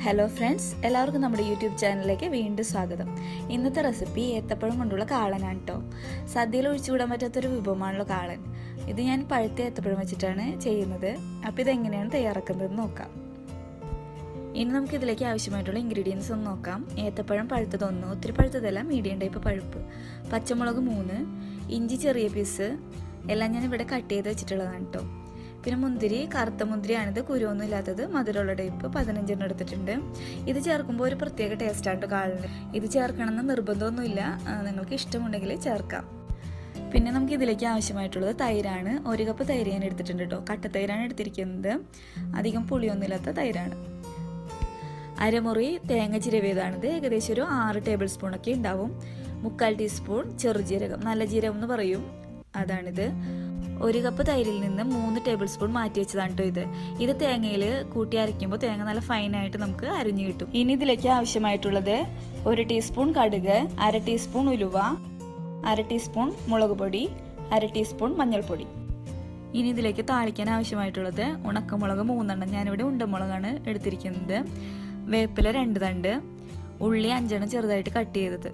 hello friends എല്ലാവർക്കും നമ്മുടെ YouTube ചാനലിലേക്ക് വീണ്ടും സ്വാഗതം ഇന്നത്തെ റെസിപ്പി ഏത്തപ്പഴം കൊണ്ടുള്ള കാളനാണ് കേട്ടോ സദ്യയിൽ ഒഴിച്ചുകൂടാൻ പറ്റാത്തൊരു വിഭവമാണല്ലോ കാളൻ ഇത് ഞാൻ പഴുത്ത ഏത്തപ്പഴം വെച്ചിട്ടാണ് ചെയ്യുന്നത് അപ്പോൾ ഇതെങ്ങനെയാണ് തയ്യാറാക്കുന്നതെന്ന് നോക്കാം ഇനി നമുക്ക് ഇതിലേക്ക് ആവശ്യമായിട്ടുള്ള ഇൻഗ്രീഡിയൻസ് ഒന്ന് നോക്കാം ഏത്തപ്പഴം പഴുത്തതൊന്ന് ഒത്തിരി പഴുത്തതല്ല മീഡിയം ടൈപ്പ് പഴുപ്പ് പച്ചമുളക് മൂന്ന് ഇഞ്ചി ചെറിയ പീസ് എല്ലാം ഞാൻ ഇവിടെ കട്ട് ചെയ്ത് വെച്ചിട്ടുള്ളതാണ് കേട്ടോ പിന്നെ മുന്തിരി കറുത്ത മുന്തിരിയാണിത് കുരുവൊന്നും ഇല്ലാത്തത് മധുരമുള്ള ടൈപ്പ് പതിനഞ്ചെണ്ണം എടുത്തിട്ടുണ്ട് ഇത് ചേർക്കുമ്പോൾ ഒരു പ്രത്യേക ടേസ്റ്റാണ് കേട്ടോ കാളിന് ഇത് ചേർക്കണമെന്ന് നിർബന്ധമൊന്നുമില്ല നിങ്ങൾക്ക് ഇഷ്ടമുണ്ടെങ്കിൽ ചേർക്കാം പിന്നെ നമുക്ക് ഇതിലേക്ക് ആവശ്യമായിട്ടുള്ളത് തൈരാണ് ഒരു കപ്പ് തൈര് ഞാൻ എടുത്തിട്ടുണ്ട് കേട്ടോ കട്ടത്തൈരാണ് എടുത്തിരിക്കുന്നത് അധികം പുളിയൊന്നുമില്ലാത്ത തൈരാണ് അരമുറി തേങ്ങ ചിരവിയതാണിത് ഏകദേശം ഒരു ആറ് ടേബിൾ സ്പൂണൊക്കെ ഉണ്ടാവും മുക്കാൽ ടീസ്പൂൺ ചെറുജീരകം നല്ല ജീരകം എന്ന് പറയും അതാണിത് ഒരു കപ്പ് തൈരിൽ നിന്ന് മൂന്ന് ടേബിൾ സ്പൂൺ മാറ്റി വെച്ചതാണ് കേട്ടോ ഇത് ഇത് തേങ്ങയിൽ കൂട്ടി അരയ്ക്കുമ്പോൾ തേങ്ങ നല്ല ഫൈനായിട്ട് നമുക്ക് അരിഞ്ഞു കിട്ടും ഇനി ഇതിലേക്ക് ആവശ്യമായിട്ടുള്ളത് ഒരു ടീസ്പൂൺ കടുക് അര ടീസ്പൂൺ ഉലുവ അര ടീസ്പൂൺ മുളക് പൊടി അര ടീസ്പൂൺ മഞ്ഞൾപ്പൊടി ഇനി ഇതിലേക്ക് താളിക്കാൻ ആവശ്യമായിട്ടുള്ളത് ഉണക്കമുളക് മൂന്നെണ്ണം ഞാനിവിടെ ഉണ്ടമുളകാണ് എടുത്തിരിക്കുന്നത് വേപ്പില രണ്ട് തണ്ട് ഉള്ളി അഞ്ചെണ്ണം ചെറുതായിട്ട് കട്ട് ചെയ്തത്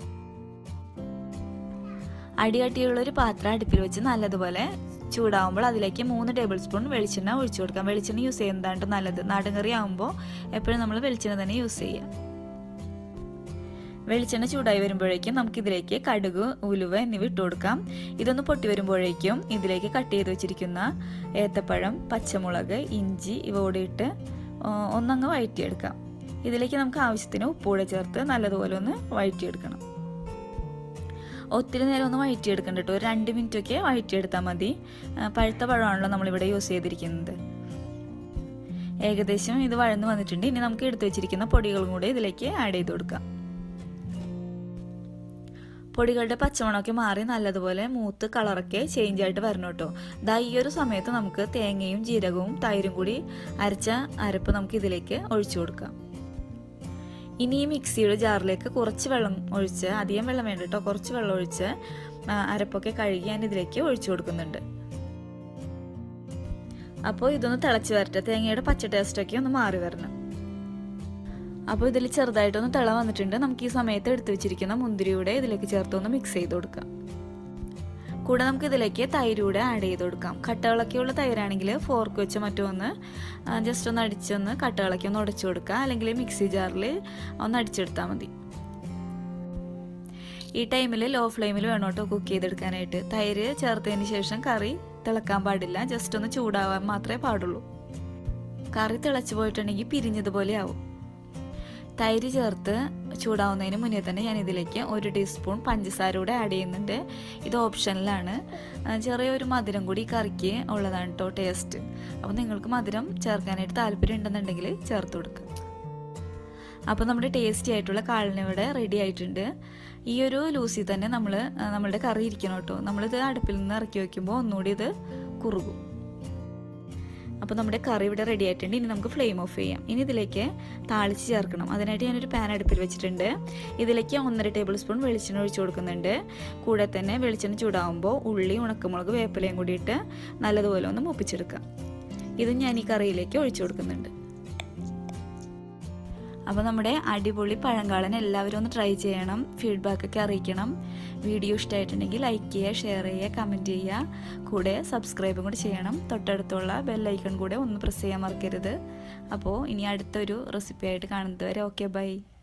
അടികട്ടിയുള്ള ഒരു പാത്രം അടുപ്പിൽ വെച്ച് നല്ലതുപോലെ ചൂടാവുമ്പോൾ അതിലേക്ക് മൂന്ന് ടേബിൾ സ്പൂൺ വെളിച്ചെണ്ണ ഒഴിച്ചു കൊടുക്കാം വെളിച്ചെണ്ണ യൂസ് ചെയ്യുന്നതാണ് നല്ലത് നാടൻ കറി ആകുമ്പോൾ എപ്പോഴും നമ്മൾ വെളിച്ചെണ്ണ തന്നെ യൂസ് ചെയ്യാം വെളിച്ചെണ്ണ ചൂടായി വരുമ്പോഴേക്കും നമുക്കിതിലേക്ക് കടുക് ഉലുവ എന്നിവ ഇട്ട് കൊടുക്കാം ഇതൊന്ന് പൊട്ടി വരുമ്പോഴേക്കും ഇതിലേക്ക് കട്ട് ചെയ്ത് വെച്ചിരിക്കുന്ന ഏത്തപ്പഴം പച്ചമുളക് ഇഞ്ചി ഇവ കൂടി ഇട്ട് ഒന്നങ്ങ് വഴറ്റിയെടുക്കാം ഇതിലേക്ക് നമുക്ക് ആവശ്യത്തിന് ഉപ്പൂടെ ചേർത്ത് നല്ലതുപോലെ ഒന്ന് വഴറ്റിയെടുക്കണം ഒത്തിരി നേരം ഒന്ന് വഴറ്റിയെടുക്കണ്ട കേട്ടോ ഒരു രണ്ട് മിനിറ്റൊക്കെ വഴറ്റിയെടുത്താൽ മതി പഴുത്ത പഴമാണല്ലോ നമ്മളിവിടെ യൂസ് ചെയ്തിരിക്കുന്നത് ഏകദേശം ഇത് വഴന്ന് വന്നിട്ടുണ്ട് ഇനി നമുക്ക് എടുത്തു വെച്ചിരിക്കുന്ന പൊടികളും കൂടെ ഇതിലേക്ക് ആഡ് ചെയ്ത് കൊടുക്കാം പൊടികളുടെ പച്ചമണമൊക്കെ മാറി നല്ലതുപോലെ മൂത്ത് കളറൊക്കെ ചേഞ്ച് ആയിട്ട് വരണം കേട്ടോ ദാ ഈ ഒരു സമയത്ത് നമുക്ക് തേങ്ങയും ജീരകവും തൈരും കൂടി അരച്ച അരപ്പ് നമുക്ക് ഇതിലേക്ക് ഒഴിച്ചു കൊടുക്കാം ഇനി ഈ മിക്സിയുടെ ജാറിലേക്ക് കുറച്ച് വെള്ളം ഒഴിച്ച് അധികം വെള്ളം വേണ്ട കേട്ടോ കുറച്ച് വെള്ളം ഒഴിച്ച് അരപ്പൊക്കെ കഴുകി ഞാൻ ഇതിലേക്ക് ഒഴിച്ചു കൊടുക്കുന്നുണ്ട് അപ്പോൾ ഇതൊന്ന് തിളച്ച് വരട്ടെ തേങ്ങയുടെ പച്ച ടേസ്റ്റൊക്കെ ഒന്ന് മാറി വരണം അപ്പോൾ ഇതിൽ ചെറുതായിട്ടൊന്ന് തിള വന്നിട്ടുണ്ട് നമുക്ക് ഈ സമയത്ത് എടുത്തു വെച്ചിരിക്കുന്ന മുന്തിരിയുടെ ഇതിലേക്ക് ചേർത്തൊന്ന് മിക്സ് ചെയ്ത് കൊടുക്കാം കൂടെ നമുക്ക് ഇതിലേക്ക് തൈരൂടെ ആഡ് ചെയ്ത് കൊടുക്കാം കട്ടകളൊക്കെയുള്ള തൈരാണെങ്കിൽ ഫോർക്ക് വെച്ച് മറ്റോ ഒന്ന് ജസ്റ്റ് ഒന്ന് അടിച്ചൊന്ന് കട്ടകളൊക്കെ ഒന്ന് ഉടച്ചു കൊടുക്കുക അല്ലെങ്കിൽ മിക്സി ജാറിൽ ഒന്ന് അടിച്ചെടുത്താൽ മതി ഈ ടൈമിൽ ലോ ഫ്ലെയിമിൽ വേണം കേട്ടോ കുക്ക് ചെയ്തെടുക്കാനായിട്ട് തൈര് ചേർത്തതിന് ശേഷം കറി തിളക്കാൻ പാടില്ല ജസ്റ്റ് ഒന്ന് ചൂടാവാൻ മാത്രമേ പാടുള്ളൂ കറി തിളച്ചു പോയിട്ടുണ്ടെങ്കിൽ പിരിഞ്ഞതുപോലെ ആവും തൈര് ചേർത്ത് ചൂടാവുന്നതിന് മുന്നേ തന്നെ ഞാൻ ഇതിലേക്ക് ഒരു ടീസ്പൂൺ പഞ്ചസാര കൂടെ ആഡ് ചെയ്യുന്നുണ്ട് ഇത് ഓപ്ഷനിലാണ് ചെറിയൊരു മധുരം കൂടി കറിക്ക് ഉള്ളതാണ് കേട്ടോ ടേസ്റ്റ് അപ്പോൾ നിങ്ങൾക്ക് മധുരം ചേർക്കാനായിട്ട് താല്പര്യം ഉണ്ടെന്നുണ്ടെങ്കിൽ ചേർത്ത് കൊടുക്കുക അപ്പോൾ നമ്മുടെ ടേസ്റ്റി ആയിട്ടുള്ള കാളിനിവിടെ റെഡി ആയിട്ടുണ്ട് ഈ ഒരു ലൂസി തന്നെ നമ്മൾ നമ്മളുടെ കറി ഇരിക്കണം കേട്ടോ നമ്മളിത് അടുപ്പിൽ നിന്ന് ഇറക്കി വയ്ക്കുമ്പോൾ ഒന്നുകൂടി ഇത് കുറുകും അപ്പോൾ നമ്മുടെ കറി ഇവിടെ റെഡി ആയിട്ടുണ്ട് ഇനി നമുക്ക് ഫ്ലെയിം ഓഫ് ചെയ്യാം ഇനി ഇതിലേക്ക് താളിച്ച് ചേർക്കണം അതിനായിട്ട് ഞാനൊരു പാൻ അടുപ്പിൽ വെച്ചിട്ടുണ്ട് ഇതിലേക്ക് ഒന്നര ടേബിൾ സ്പൂൺ വെളിച്ചെണ്ണ ഒഴിച്ചു കൊടുക്കുന്നുണ്ട് കൂടെ തന്നെ വെളിച്ചെണ്ണ ചൂടാകുമ്പോൾ ഉള്ളി ഉണക്കമുളക് വേപ്പിലയും കൂടി ഇട്ട് നല്ലതുപോലെ ഒന്ന് മുപ്പിച്ചെടുക്കാം ഇത് ഞാൻ ഈ കറിയിലേക്ക് ഒഴിച്ചു കൊടുക്കുന്നുണ്ട് അപ്പോൾ നമ്മുടെ അടിപൊളി പഴങ്കാളൻ എല്ലാവരും ഒന്ന് ട്രൈ ചെയ്യണം ഫീഡ്ബാക്കൊക്കെ അറിയിക്കണം വീഡിയോ ഇഷ്ടമായിട്ടുണ്ടെങ്കിൽ ലൈക്ക് ചെയ്യുക ഷെയർ ചെയ്യുക കമൻറ്റ് ചെയ്യുക കൂടെ സബ്സ്ക്രൈബും കൂടി ചെയ്യണം തൊട്ടടുത്തുള്ള ബെല്ലൈക്കൺ കൂടെ ഒന്ന് പ്രസ് ചെയ്യാൻ മറക്കരുത് അപ്പോൾ ഇനി അടുത്തൊരു റെസിപ്പി ആയിട്ട് കാണുന്നത് വരെ ഓക്കെ ബൈ